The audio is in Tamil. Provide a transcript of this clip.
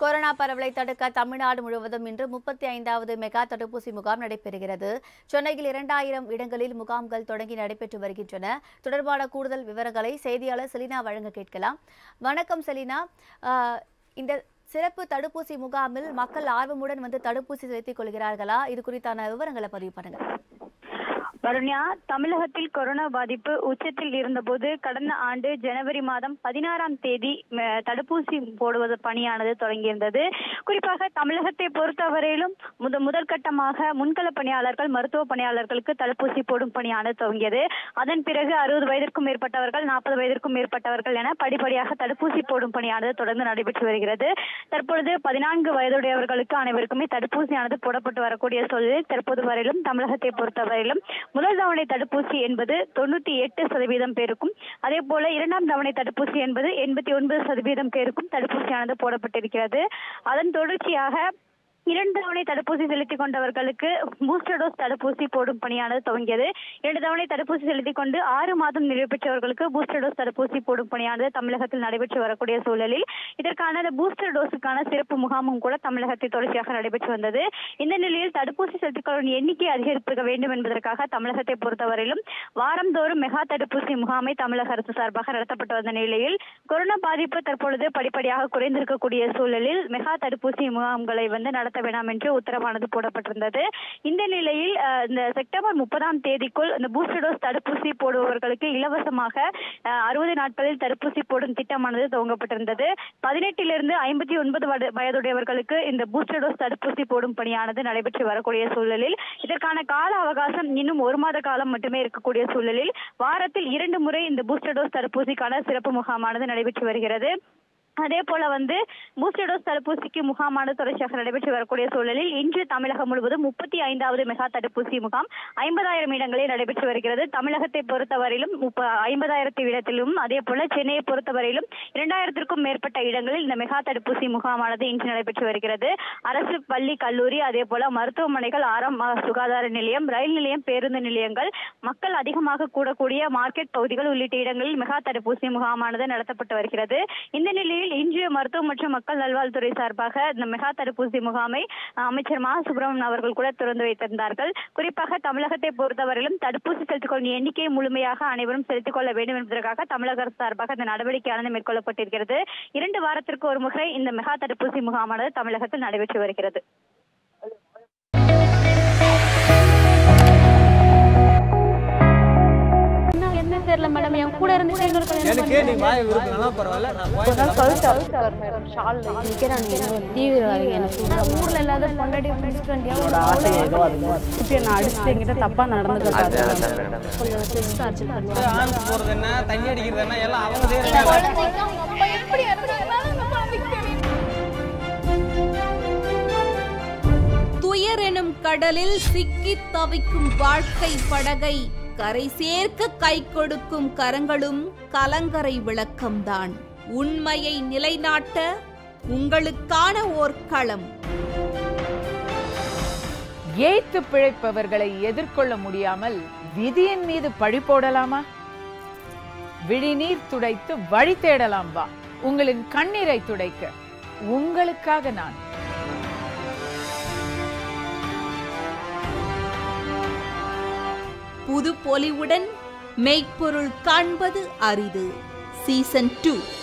கொரோனா பரவலை தடுக்க தமிழ்நாடு முழுவதும் இன்று முப்பத்தி ஐந்தாவது மெகா தடுப்பூசி முகாம் நடைபெறுகிறது சென்னையில் இரண்டாயிரம் இடங்களில் முகாம்கள் தொடங்கி நடைபெற்று வருகின்றன தொடர்பான கூடுதல் விவரங்களை செய்தியாளர் செலினா வழங்க கேட்கலாம் வணக்கம் செலினா ஆஹ், இந்த சிறப்பு தடுப்பூசி முகாமில் மக்கள் ஆர்வமுடன் வந்து தடுப்பூசி செலுத்திக் கொள்கிறார்களா இது குறித்தான விவரங்களை பதிவு பண்ணுங்க வருண்யா தமிழகத்தில் கொரோனா பாதிப்பு உச்சத்தில் இருந்தபோது கடந்த ஆண்டு ஜனவரி மாதம் பதினாறாம் தேதி ம, தடுப்பூசி போடுவது பணியானது தொடங்கியிருந்தது குறிப்பாக தமிழகத்தை பொறுத்தவரையிலும் முத முதல் கட்டமாக முன்கள பணியாளர்கள் மருத்துவ பணியாளர்களுக்கு தடுப்பூசி போடும் பணியானது துவங்கியது அதன் பிறகு அறுபது வயதிற்கும் மேற்பட்டவர்கள் நாற்பது வயதிற்கும் மேற்பட்டவர்கள் என படிப்படியாக தடுப்பூசி போடும் பணியானது தொடர்ந்து நடைபெற்று வருகிறது தற்பொழுது பதினான்கு வயதுடையவர்களுக்கு அனைவருக்குமே தடுப்பூசியானது போடப்பட்டு வரக்கூடிய சூழலில் தற்போது வரையிலும் தமிழகத்தை பொறுத்தவரையிலும் முதல் தவணை தடுப்பூசி என்பது தொண்ணூத்தி எட்டு சதவீதம் பேருக்கும் அதே போல இரண்டாம் தவணை தடுப்பூசி என்பது எண்பத்தி ஒன்பது சதவீதம் பேருக்கும் தடுப்பூசியானது போடப்பட்டிருக்கிறது அதன் தொடர்ச்சியாக இரண்டு தவணை தடுப்பூசி செலுத்திக் கொண்டவர்களுக்கு பூஸ்டர் டோஸ் தடுப்பூசி போடும் பணியானது துவங்கியது இரண்டு தவணை தடுப்பூசி செலுத்திக் கொண்டு ஆறு மாதம் நிறைவு பெற்றவர்களுக்கு பூஸ்டர் டோஸ் தடுப்பூசி போடும் பணியானது தமிழகத்தில் நடைபெற்று வரக்கூடிய சூழலில் இதற்கான அந்த பூஸ்டர் டோஸுக்கான சிறப்பு முகாமும் கூட தமிழகத்தில் தொடர்ச்சியாக நடைபெற்று வந்தது இந்த நிலையில் தடுப்பூசி செலுத்திக் கொள்ளும் எண்ணிக்கை அதிகரிக்க வேண்டும் என்பதற்காக தமிழகத்தை பொறுத்தவரையிலும் வாரந்தோறும் மெகா தடுப்பூசி முகாமை தமிழக அரசு சார்பாக நடத்தப்பட்டு வந்த நிலையில் கொரோனா பாதிப்பு தற்பொழுது படிப்படியாக குறைந்திருக்கக்கூடிய சூழலில் மெகா தடுப்பூசி முகாம்களை வந்து நடத்த வேண்டாம் என்று உத்தரவானது போடப்பட்டிருந்தது இந்த நிலையில் அஹ், இந்த செப்டம்பர் முப்பதாம் தேதிக்குள் இந்த பூஸ்டர் டோஸ் தடுப்பூசி போடுபவர்களுக்கு இலவசமாக அறுபது நாட்களில் தடுப்பூசி போடும் திட்டமானது துவங்கப்பட்டிருந்தது பதினெட்டிலிருந்து ஐம்பத்தி ஒன்பது வட- வயதுடையவர்களுக்கு இந்த பூஸ்டர் டோஸ் தடுப்பூசி போடும் பணியானது நடைபெற்று வரக்கூடிய சூழலில் இதற்கான கால அவகாசம் இன்னும் ஒரு மாத காலம் மட்டுமே இருக்கக்கூடிய சூழலில் வாரத்தில் இரண்டு முறை இந்த பூஸ்டர் டோஸ் தடுப்பூசிக்கான சிறப்பு முகாமானது நடைபெற்று வருகிறது அதே போல வந்து பூஸ்டர் டோஸ் தடுப்பூசிக்கு முகாமானது தொடர்ச்சியாக நடைபெற்று வரக்கூடிய சூழலில் இன்று தமிழகம் முழுவதும் முப்பத்தி ஐந்தாவது மெகா தடுப்பூசி முகாம் ஐம்பதாயிரம் இடங்களில் நடைபெற்று வருகிறது தமிழகத்தை பொறுத்தவரையிலும் முப்ப ஐம்பதாயிரத்து இடத்திலும் அதே போல சென்னையை பொறுத்தவரையிலும் இரண்டாயிரத்திற்கும் மேற்பட்ட இடங்களில் இந்த மெகா தடுப்பூசி முகாமானது இன்று நடைபெற்று வருகிறது அரசு பள்ளி கல்லூரி அதே போல மருத்துவமனைகள் ஆரம்ப சுகாதார நிலையம் ரயில் நிலையம் பேருந்து நிலையங்கள் மக்கள் அதிகமாக கூடக்கூடிய மார்க்கெட் பகுதிகள் உள்ளிட்ட இடங்களில் மெகா தடுப்பூசி முகாமானது நடத்தப்பட்டு வருகிறது இந்த நிலையில் இன்று மருத்துவம் மற்றும் மக்கள் நல்வாழ்வுத்துறை சார்பாக இந்த மெகா தடுப்பூசி முகாமை அஹ், அமைச்சர் மா சுப்பிரமணியன் அவர்கள் கூட திறந்து வைத்திருந்தார்கள் குறிப்பாக தமிழகத்தை பொறுத்தவரையிலும் தடுப்பூசி செலுத்திக் கொள்ளும் எண்ணிக்கையை முழுமையாக அனைவரும் செலுத்திக் கொள்ள வேண்டும் என்பதற்காக தமிழக அரசு சார்பாக இந்த நடவடிக்கையானது மேற்கொள்ளப்பட்டிருக்கிறது இரண்டு வாரத்திற்கு ஒரு முறை இந்த மெகா தடுப்பூசி முகாமானது தமிழகத்தில் நடைபெற்று வருகிறது என்ன தெரியல மேடம் என் கூட இருந்து எனக்கு நீ வாய விருப்பம் பரவாயில்ல நான் வாய் தீவிரவாதிங்க எனக்கு ஊர்ல இல்லாத பொண்டாட்டி பிடிச்சிட்டு வண்டியா ஆசை ஏதோ அது குட்டி நான் அடிச்சுட்டு என்கிட்ட தப்பா நடந்துக்கிட்டாரு கொஞ்சம் செக்ஸ் ஆச்சு ஆன் போறது என்ன தண்ணி அடிக்கிறது என்ன எல்லாம் அவங்க செய்யறாங்க துயர் எனும் கடலில் சிக்கித் தவிக்கும் வாழ்க்கை படகை கரை சேர்க்க கை கொடுக்கும் கரங்களும் கலங்கரை விளக்கம்தான் உண்மையை நிலைநாட்ட உங்களுக்கான ஓர் களம் ஏய்த்து பிழைப்பவர்களை எதிர்கொள்ள முடியாமல் விதியின் மீது பழி போடலாமா விழிநீர் துடைத்து வழி தேடலாம் வா உங்களின் கண்ணீரை துடைக்க உங்களுக்காக நான் புது பொலிவுடன் மெய்ப்பொருள் காண்பது அரிது சீசன் டூ